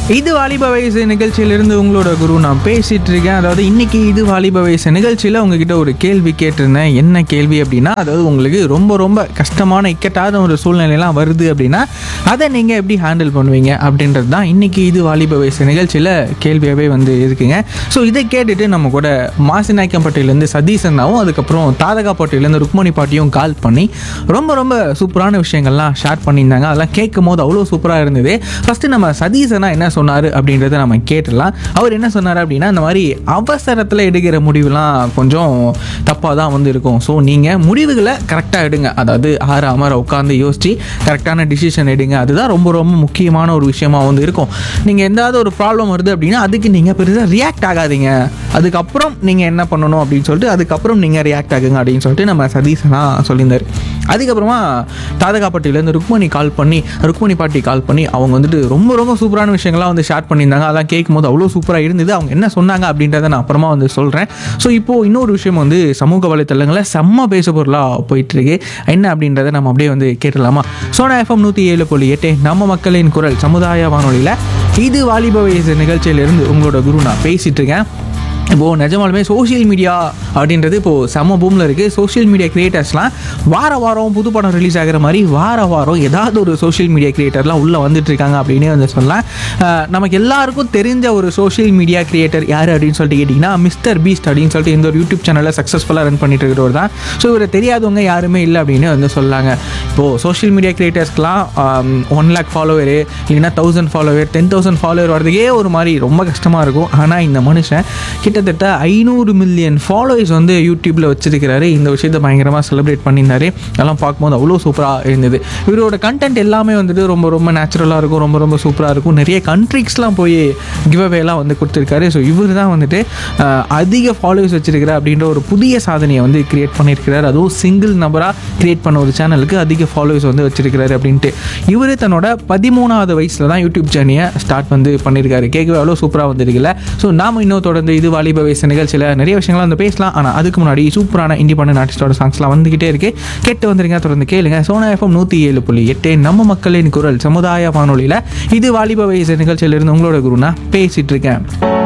இது வாலிப வயசு நிகழ்ச்சியிலிருந்து உங்களோட குரு நான் பேசிட்டு இருக்கேன் அதாவது இன்னைக்கு இது வாலிப வயசு நிகழ்ச்சியில் உங்ககிட்ட ஒரு கேள்வி கேட்டிருந்தேன் என்ன கேள்வி அப்படின்னா அதாவது உங்களுக்கு ரொம்ப ரொம்ப கஷ்டமான இக்கட்டான ஒரு சூழ்நிலையெல்லாம் வருது அப்படின்னா அதை நீங்கள் எப்படி ஹேண்டில் பண்ணுவீங்க அப்படின்றது தான் இன்னைக்கு இது வாலிப வயசு நிகழ்ச்சியில் கேள்வியாகவே வந்து இருக்குங்க ஸோ இதை கேட்டுட்டு நம்ம கூட மாசிநாயக்கம்பட்டியிலேருந்து சதீஷ் அண்ணாவும் அதுக்கப்புறம் தாதகாப்பட்டியிலேருந்து ருக்மணி பாட்டியும் கால் பண்ணி ரொம்ப ரொம்ப சூப்பரான விஷயங்கள்லாம் ஷேர் பண்ணியிருந்தாங்க அதெல்லாம் கேட்கும் போது அவ்வளோ சூப்பராக இருந்தது ஃபஸ்ட்டு நம்ம சதீஷ் அண்ணா என்ன சொன்னார் அப்படின்றத நம்ம கேட்டுடலாம் அவர் என்ன சொன்னார் அப்படின்னா இந்த மாதிரி அவசரத்தில் எடுக்கிற முடிவுலாம் கொஞ்சம் தப்பாக தான் வந்து இருக்கும் ஸோ நீங்கள் முடிவுகளை கரெக்டாக எடுங்க அதாவது ஆற அமர உட்காந்து யோசித்து கரெக்டான டிசிஷன் எடுங்க அதுதான் ரொம்ப ரொம்ப முக்கியமான ஒரு விஷயமா வந்து இருக்கும் நீங்கள் எந்தாவது ஒரு ப்ராப்ளம் வருது அப்படின்னா அதுக்கு நீங்கள் பெருசாக ரியாக்ட் ஆகாதீங்க அதுக்கப்புறம் நீங்கள் என்ன பண்ணணும் அப்படின்னு சொல்லிட்டு அதுக்கப்புறம் நீங்கள் ரியாக்ட் ஆகுங்க அப்படின்னு சொல்லிட்டு நம்ம சதீஷனா சொல்லியிருந்தார் அதுக்கப்புறமா தாதகாப்பட்டியிலேருந்து ருக்மணி கால் பண்ணி ருக்மணி பாட்டி கால் பண்ணி அவங்க வந்துட்டு ரொம்ப ரொம்ப சூப்பரான விஷயங்கள்லாம் வந்து ஷேர் பண்ணியிருந்தாங்க அதெல்லாம் கேட்கும் போது அவ்வளோ சூப்பராக இருந்தது அவங்க என்ன சொன்னாங்க அப்படின்றத நான் அப்புறமா வந்து சொல்கிறேன் ஸோ இப்போது இன்னொரு விஷயம் வந்து சமூக வலைத்தளங்களில் செம்ம பேச பொருளாக போயிட்டுருக்கு என்ன அப்படின்றத நம்ம அப்படியே வந்து கேட்டுடலாமா சோனா எஃப்எம் நூற்றி ஏழு புள்ளி எட்டு நம்ம மக்களின் குரல் சமுதாய வானொலியில் இது வாலிப வயசு நிகழ்ச்சியிலிருந்து உங்களோட குரு நான் பேசிகிட்டு இருக்கேன் இப்போது நிஜமாலுமே சோஷியல் மீடியா அப்படின்றது இப்போது செம்ம பூமில் இருக்குது சோஷியல் மீடியா கிரியேட்டர்ஸ்லாம் வார வாரம் புது படம் ரிலீஸ் ஆகிற மாதிரி வார வாரம் ஏதாவது ஒரு சோஷியல் மீடியா கிரியேட்டர்லாம் உள்ளே வந்துட்டு இருக்காங்க அப்படின்னே வந்து சொல்லலாம் அஹ் நமக்கு எல்லாருக்கும் தெரிஞ்ச ஒரு சோஷியல் மீடியா கிரியேட்டர் யார் அப்படின்னு சொல்லிட்டு கேட்டிங்கன்னா மிஸ்டர் பீஸ்ட் அப்படின்னு சொல்லிட்டு இந்த ஒரு யூடியூப் சேனலில் சக்ஸஸ்ஃபுல்லாக ரன் பண்ணிட்டு இருக்கிறவர் தான் ஸோ இவரை தெரியாதவங்க யாருமே இல்லை அப்படின்னு வந்து சொல்லாங்க இப்போது சோஷியல் மீடியா கிரியேட்டர்ஸ்க்குலாம் ஒன் லேக் ஃபாலோவரு இல்லைன்னா thousand follower ten thousand follower வரதுக்கே ஒரு மாதிரி ரொம்ப கஷ்டமாக இருக்கும் ஆனால் இந்த மனுஷன் கிட்டத்தட்ட ஐநூறு மில்லியன் ஃபாலோவர்ஸ் வந்து யூடியூப்பில் வச்சிருக்கிறாரு இந்த விஷயத்தை பயங்கரமாக செலிப்ரேட் பண்ணியிருந்தாரு அதெல்லாம் பார்க்கும்போது அவ்வளோ சூப்பராக இருந்தது இவரோட கண்டென்ட் எல்லாமே வந்துட்டு ரொம்ப ரொம்ப நேச்சுரலாக இருக்கும் ரொம்ப ரொம்ப சூப்பராக இருக்கும் நிறைய கண்ட்ரிக்ஸ்லாம் போய் கிவ் அவேலாம் வந்து கொடுத்துருக்காரு ஸோ இவர் தான் வந்துட்டு அஹ், அதிக ஃபாலோவர்ஸ் வச்சிருக்கிற அப்படின்ற ஒரு புதிய சாதனையை வந்து கிரியேட் பண்ணியிருக்கிறார் அதுவும் சிங்கிள் நபராக கிரியேட் பண்ண ஒரு சேனலுக்கு அதிக ஃபாலோவர்ஸ் வந்து வச்சிருக்கிறாரு அப்படின்ட்டு இவர் தன்னோட பதிமூணாவது வயசில் தான் யூடியூப் ஜேர்னியை ஸ்டார்ட் வந்து பண்ணியிருக்காரு கேட்கவே அவ்வளோ சூப்பராக வந்திருக்குல்ல ஸோ நாம இன்னும் தொடர்ந்து இது வாலிப வயசு நிகழ்ச்சியில் நிறைய விஷயங்கள்லாம் வந்து பேசலாம் ஆனால் அதுக்கு முன்னாடி சூப்பரான இண்டிபெண்டன்ட் ஆர்டிஸ்டோட சாங்ஸ்லாம் வந்துகிட்டே இருக்கு கேட்டு வந்துருங்க தொடர்ந்து கேளுங்க சோனா எஃப்எம் நூற்றி ஏழு புள்ளி எட்டு நம்ம மக்களின் குரல் சமுதாய வானொலியில் இது வாலிப வயசு நிகழ்ச்சியிலிருந்து உங்களோட குருனா பேசிட்டு இருக்கேன்